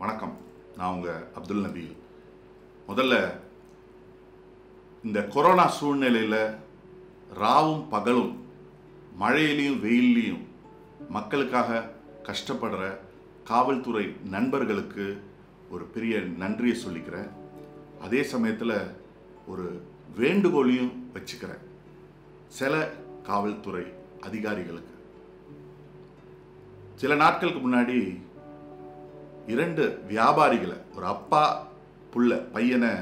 வணக்கம் நான் உங்கள் அப்துல் நபீல் முதல்ல இந்த கொரோனா சூழ்நிலையில் ராவும் பகலும் மழையிலையும் வெயில்லையும் மக்களுக்காக கஷ்டப்படுற காவல்துறை நண்பர்களுக்கு ஒரு பெரிய நன்றியை சொல்லிக்கிறேன் அதே சமயத்தில் ஒரு வேண்டுகோளையும் வச்சுக்கிறேன் சில காவல்துறை அதிகாரிகளுக்கு சில நாட்களுக்கு முன்னாடி இரண்டு வியாபாரிகளை ஒரு அப்பா புள்ள பையனை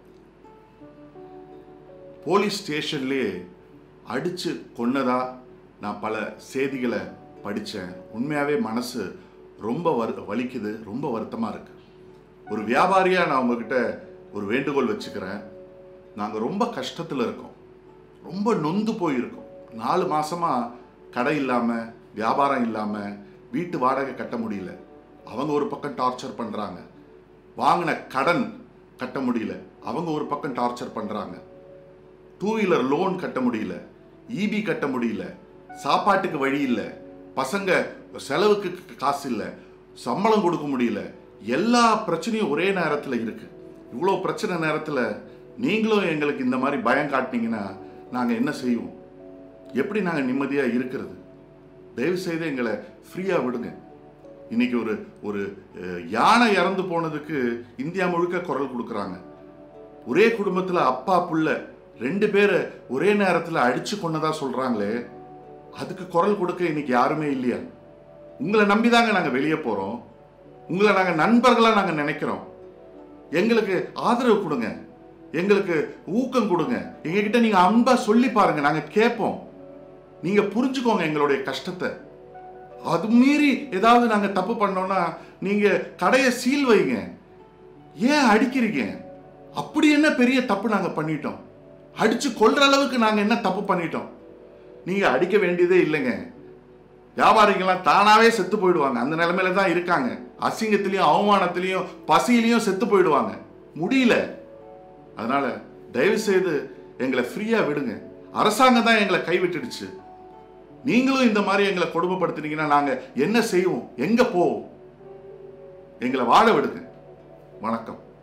போலீஸ் ஸ்டேஷன்லேயே அடித்து கொன்னதா நான் பல செய்திகளை படித்தேன் உண்மையாகவே மனசு ரொம்ப வரு வலிக்குது ரொம்ப வருத்தமாக இருக்கு ஒரு வியாபாரியாக நான் உங்ககிட்ட ஒரு வேண்டுகோள் வச்சுக்கிறேன் நாங்கள் ரொம்ப கஷ்டத்தில் இருக்கோம் ரொம்ப நொந்து போயிருக்கோம் நாலு மாசமாக கடை இல்லாமல் வியாபாரம் இல்லாமல் வீட்டு வாடகை கட்ட முடியல அவங்க ஒரு பக்கம் டார்ச்சர் பண்ணுறாங்க வாங்கின கடன் கட்ட முடியல அவங்க ஒரு பக்கம் டார்ச்சர் பண்ணுறாங்க டூ வீலர் லோன் கட்ட முடியல இபி கட்ட முடியல சாப்பாட்டுக்கு வழி இல்லை பசங்க செலவுக்கு காசு இல்லை சம்பளம் கொடுக்க முடியல எல்லா பிரச்சனையும் ஒரே நேரத்தில் இருக்கு இவ்வளோ பிரச்சனை நேரத்தில் நீங்களும் எங்களுக்கு இந்த மாதிரி பயம் காட்டினீங்கன்னா நாங்கள் என்ன செய்வோம் எப்படி நாங்கள் நிம்மதியாக இருக்கிறது தயவு செய்து எங்களை ஃப்ரீயாக விடுங்க இன்னைக்கு ஒரு ஒரு அஹ், யானை இறந்து போனதுக்கு இந்தியா முழுக்க குரல் கொடுக்குறாங்க ஒரே குடும்பத்தில் அப்பா புள்ள ரெண்டு பேரை ஒரே நேரத்தில் அடிச்சு கொன்னதா சொல்றாங்களே அதுக்கு குரல் கொடுக்க இன்னைக்கு யாருமே இல்லையா உங்களை நம்பி தாங்க நாங்கள் வெளியே போகிறோம் உங்களை நாங்கள் நண்பர்களாக நாங்கள் நினைக்கிறோம் எங்களுக்கு ஆதரவு கொடுங்க எங்களுக்கு ஊக்கம் கொடுங்க எங்ககிட்ட நீங்கள் அன்பாக சொல்லி பாருங்க நாங்கள் கேட்போம் நீங்கள் புரிஞ்சுக்கோங்க எங்களுடைய கஷ்டத்தை அது மீறி ஏதாவது நாங்கள் தப்பு பண்ணோம்னா நீங்கள் கடையை சீல் வைங்க ஏன் அடிக்கிறீங்க அப்படி என்ன பெரிய தப்பு நாங்கள் பண்ணிட்டோம் அடிச்சு கொல்ற அளவுக்கு நாங்கள் என்ன தப்பு பண்ணிட்டோம் நீங்கள் அடிக்க வேண்டியதே இல்லைங்க வியாபாரிகள்லாம் தானாவே செத்து போயிடுவாங்க அந்த நிலைமையில தான் இருக்காங்க அசிங்கத்திலையும் அவமானத்திலையும் பசியிலையும் செத்து போயிடுவாங்க முடியல அதனால தயவு செய்து எங்களை ஃப்ரீயா விடுங்க அரசாங்கம் தான் எங்களை கைவிட்டுடுச்சு நீங்களும் இந்த மாதிரி எங்களை கொடுமைப்படுத்துனீங்கன்னா நாங்க என்ன செய்வோம் எங்க போவோம் எங்களை வாழ விடுங்க வணக்கம்